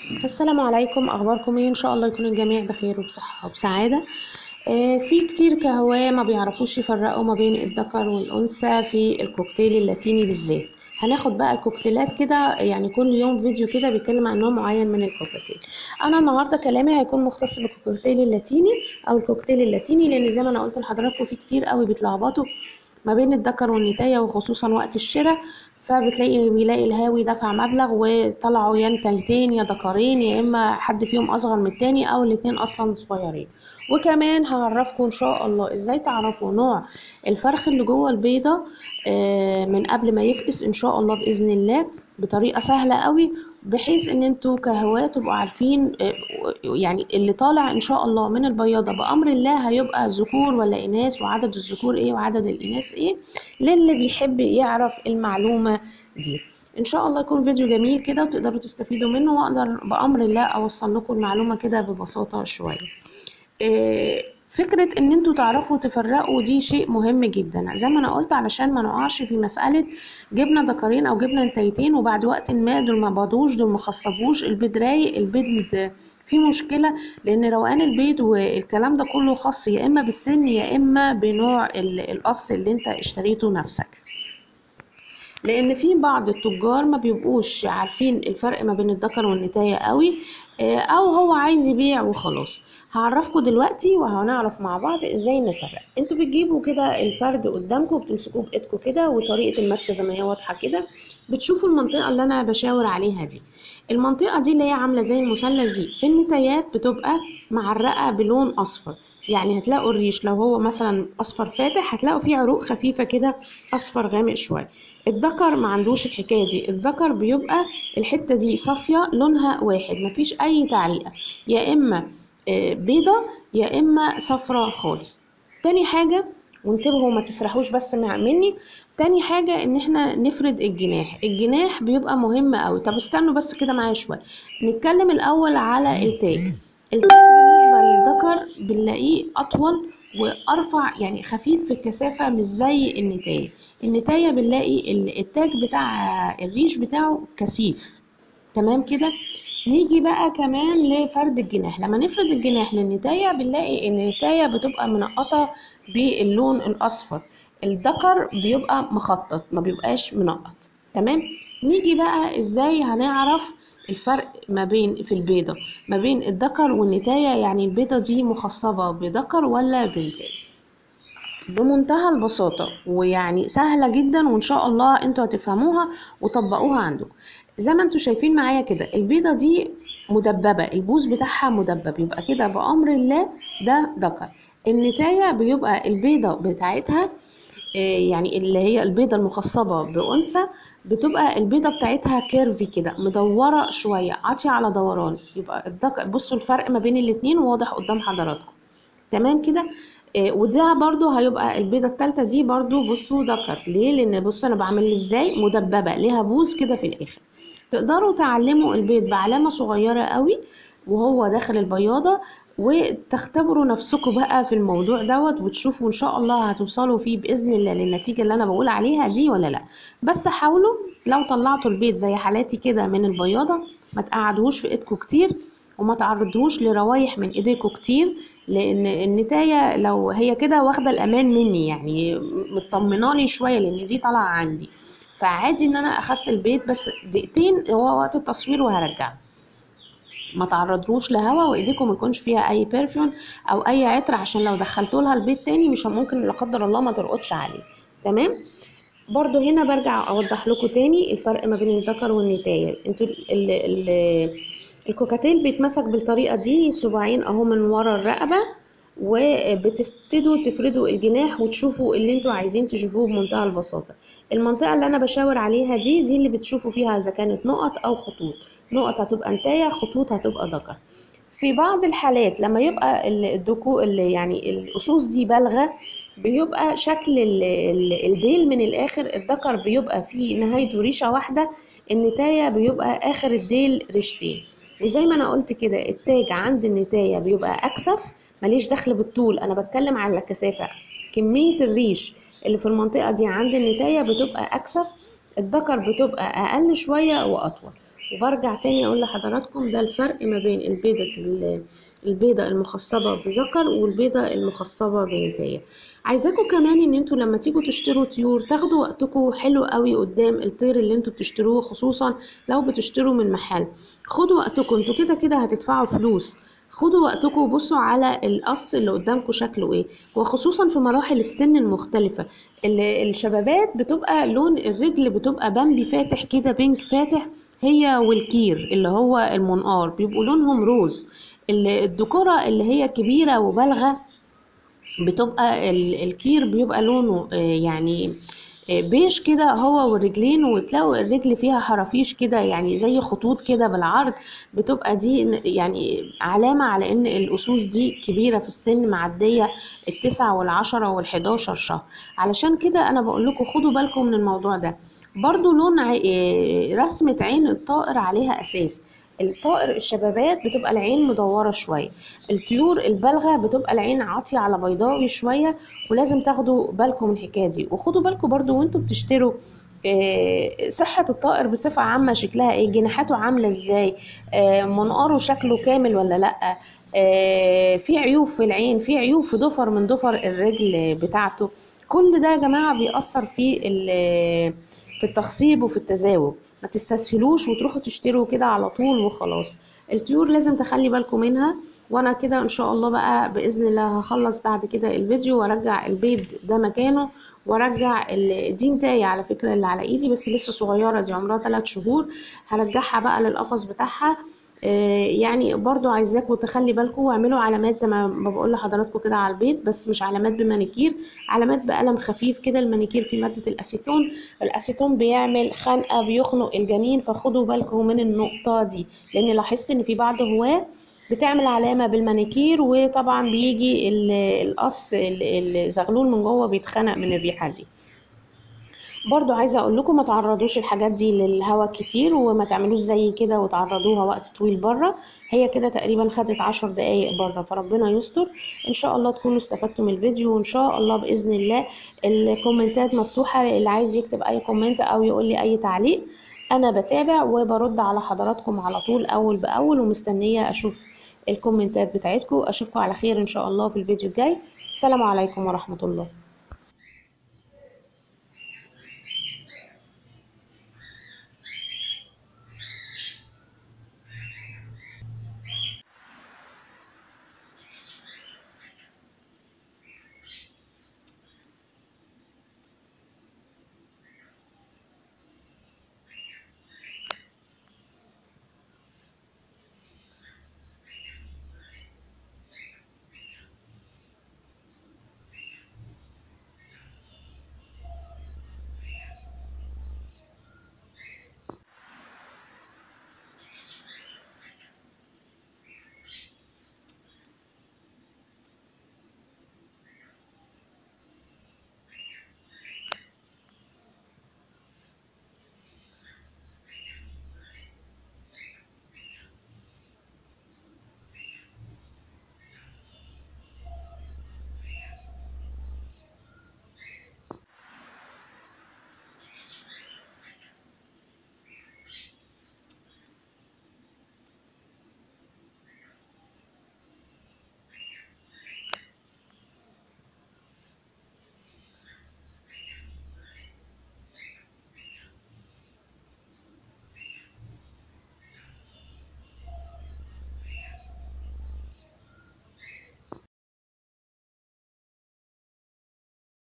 السلام عليكم اخباركم ايه ان شاء الله يكون الجميع بخير وبصحه وبسعاده آه، في كتير كهواة ما بيعرفوش يفرقوا ما بين الذكر والانثى في الكوكتيل اللاتيني بالذات هناخد بقى الكوكتيلات كده يعني كل يوم فيديو كده بيتكلم عن نوع معين من الكوكتيل انا النهارده كلامي هيكون مختص بالكوكتيل اللاتيني او الكوكتيل اللاتيني لان زي ما انا قلت لحضراتكم في كتير قوي بيتلخبطوا ما بين الذكر والنتاية وخصوصا وقت الشراء فبتلاقي بيلاقي الهاوي دفع مبلغ وطلعوا يا نتايتين يا ذكرين يا اما حد فيهم اصغر من التاني او الاتنين اصلا صغيرين وكمان هعرفكم ان شاء الله ازاي تعرفوا نوع الفرخ اللي جوه البيضة آه، من قبل ما يفقس ان شاء الله باذن الله بطريقة سهلة قوي بحيث ان انتوا كهواة تبقوا عارفين آه، يعني اللي طالع ان شاء الله من البياضة بامر الله هيبقى ذكور ولا اناث وعدد الذكور ايه وعدد الاناث ايه للي بيحب يعرف المعلومة دي ان شاء الله يكون فيديو جميل كده وتقدروا تستفيدوا منه واقدر بامر الله اوصل لكم المعلومة كده ببساطة شوية آه، فكرة ان انتوا تعرفوا تفرقوا دي شيء مهم جدا زي ما انا قلت علشان ما نقعش في مسألة جبنا ذكرين او جبنا نتايتين وبعد وقت ما دول ما بضوش دول ما خصبوش البيض رايق البيض فيه مشكلة لان روقان البيض والكلام ده كله خاص يا اما بالسن يا اما بنوع ال- القص اللي انت اشتريته نفسك لان في بعض التجار ما بيبقوش عارفين الفرق ما بين الذكر والنتاية قوي آه، او هو عايز يبيع وخلاص هعرفكم دلوقتي وهنعرف مع بعض ازاي نفرق انتوا بتجيبوا كده الفرد قدامكم وبتمسكوه بايدكم كده وطريقة المسكة زي ما هي واضحة كده بتشوفوا المنطقة اللي انا بشاور عليها دي المنطقة دي اللي هي عاملة زي المثلث دي في النتايات بتبقى معرقة بلون اصفر يعني هتلاقوا الريش لو هو مثلا اصفر فاتح هتلاقوا فيه عروق خفيفة كده اصفر غامق شوية الذكر ما عندوش الحكاية دي الذكر بيبقى الحتة دي صافية لونها واحد مفيش اي تعليقة يا اما آه، بيضة يا اما صفرة خالص تاني حاجة وانتبهوا ما تسرحوش بس مع مني تاني حاجة ان احنا نفرد الجناح الجناح بيبقى مهم قوي طب استنوا بس كده معايا شوية نتكلم الاول على التاج التاج بالنسبة للذكر بنلاقيه اطول وارفع يعني خفيف في الكثافة مش زي النتاية النتاية بنلاقي ال- التاج بتاع الريش بتاعه كثيف تمام كده نيجي بقى كمان لفرد الجناح لما نفرد الجناح للنتاية بنلاقي ان النتاية بتبقى منقطة باللون الاصفر الذكر بيبقى مخطط ما بيبقاش منقط تمام نيجي بقى ازاي هنعرف الفرق ما بين في البيضة ما بين الذكر والنتاية يعني البيضة دي مخصبة بذكر ولا بنتاية بمنتهى البساطة ويعني سهلة جدا وإن شاء الله انتوا هتفهموها وطبقوها عندكم زي ما انتوا شايفين معايا كده البيضة دي مدببة البوز بتاعها مدبب يبقى كده بأمر الله ده ذكر النتاية بيبقى البيضة بتاعتها آه، يعني اللي هي البيضة المخصبة بأنثى بتبقى البيضة بتاعتها كيرفي كده مدورة شوية عاطية على دوران يبقى الذكر بصوا الفرق ما بين الاتنين واضح قدام حضراتكم تمام كده آه، وده برضو هيبقى البيضة التالتة دي برضو بصوا ذكر ليه لان بصوا انا بعمل ازاي مدببة ليها بوز كده في الاخر تقدروا تعلموا البيض بعلامة صغيرة قوي وهو داخل البياضة وتختبروا نفسكم بقى في الموضوع دوت وتشوفوا ان شاء الله هتوصلوا فيه باذن الله للنتيجة اللي انا بقول عليها دي ولا لا بس حاولوا لو طلعتوا البيض زي حالاتي كده من البياضة ما تقعدوش في ايدكم كتير وما تعرضوش لروايح من ايديكم كتير لان النتاية لو هي كده واخدة الامان مني يعني مطمنالي شوية لان دي طالعة عندي فعادي ان انا اخدت البيض بس دقيقتين هو وقت التصوير وهرجعه ما تعرضوش لهوا وايديكم ما يكونش فيها اي برفيوم او اي عطر عشان لو دخلتوا لها البيت تاني مش ممكن لا قدر الله ما ترقدش عليه تمام برضو هنا برجع اوضح لكم تاني الفرق ما بين الذكر والنتاية انتوا ال ال ال الكوكاتيل بيتمسك بالطريقة دي صباعين اهو من ورا الرقبة وبتبتدوا تفردوا الجناح وتشوفوا اللي انتوا عايزين تشوفوه بمنتهى البساطة المنطقة اللي انا بشاور عليها دي دي اللي بتشوفوا فيها اذا كانت نقط او خطوط نقط هتبقى نتاية خطوط هتبقى ذكر في بعض الحالات لما يبقى ال- الدكو اللي يعني الأصوص دي بالغة بيبقى شكل ال- ال- الديل من الآخر الذكر بيبقى فيه نهايته ريشة واحدة النتاية بيبقى آخر الديل ريشتين وزي ما أنا قلت كده التاج عند النتاية بيبقى أكثف ماليش دخل بالطول أنا بتكلم على الكثافة كمية الريش اللي في المنطقة دي عند النتاية بتبقى أكثف الذكر بتبقى أقل شوية وأطول وبرجع تاني اقول لحضراتكم ده الفرق ما بين البيضة ال- البيضة المخصبة بذكر والبيضة المخصبة بنتاية عايزاكم كمان ان انتوا لما تيجوا تشتروا طيور تاخدوا وقتكم حلو قوي قدام الطير اللي انتوا بتشتروه خصوصا لو بتشتروا من محل خدوا وقتكم انتوا كده كده هتدفعوا فلوس خدوا وقتكم وبصوا على القص اللي قدامكم شكله ايه وخصوصا في مراحل السن المختلفة ال- الشبابات بتبقى لون الرجل بتبقى بامبي فاتح كده بينك فاتح هي والكير اللي هو المنقار بيبقوا لونهم روز ال- الدكورة اللي هي كبيرة وبالغة بتبقى ال- الكير بيبقى لونه آه، يعني آه، بيج كده هو والرجلين وتلاقوا الرجل فيها حرافيش كده يعني زي خطوط كده بالعرض بتبقى دي ن- يعني علامة على ان الأسوس دي كبيرة في السن معدية التسعة والعشرة والحداشر شهر علشان كده انا بقول لكم خدوا بالكم من الموضوع ده برضو لون ع- آه، رسمة عين الطائر عليها أساس الطائر الشبابات بتبقى العين مدورة شوية الطيور البالغة بتبقى العين عاطية على بيضاوي شوية ولازم تاخدوا بالكم من الحكاية دي وخدوا بالكم برضو وانتوا بتشتروا آه، صحة الطائر بصفة عامة شكلها ايه جناحاته عاملة ازاي آه، منقاره شكله كامل ولا لأ آه، في عيوب في العين في عيوب في ضفر من ضفر الرجل بتاعته كل ده يا جماعة بيأثر في ال- في التخصيب وفي التزاوج ما تستسهلوش وتروحوا تشتروا كده على طول وخلاص الطيور لازم تخلي بالكم منها وانا كده ان شاء الله بقى باذن الله هخلص بعد كده الفيديو وارجع البيض ده مكانه وارجع ال- دي نتاية على فكرة اللي على ايدي بس لسه صغيرة دي عمرها 3 شهور هرجعها بقى للقفص بتاعها آه، يعني برضو عايزاكم تخلي بالكم واعملوا علامات زي ما ما بقول لحضراتكم كده على البيض بس مش علامات بمانيكير علامات بقلم خفيف كده المانيكير في مادة الاسيتون الاسيتون بيعمل خنقة بيخنق الجنين فخدوا بالكم من النقطة دي لان لاحظت ان في بعض هواة بتعمل علامة بالمانيكير وطبعا بيجي ال- القص ال- الزغلول من جوه بيتخنق من الريحة دي برضو عايزة اقول لكم ما تعرضوش الحاجات دي للهواء كتير وما تعملوش زي كده وتعرضوها وقت طويل بره هي كده تقريبا خدت عشر دقايق بره فربنا يستر ان شاء الله تكونوا استفدتوا من الفيديو وان شاء الله باذن الله الكومنتات مفتوحة اللي عايز يكتب اي كومنت او يقول لي اي تعليق انا بتابع وبرد على حضراتكم على طول اول باول ومستنية اشوف الكومنتات بتاعتكم اشوفكم على خير ان شاء الله في الفيديو الجاي السلام عليكم ورحمة الله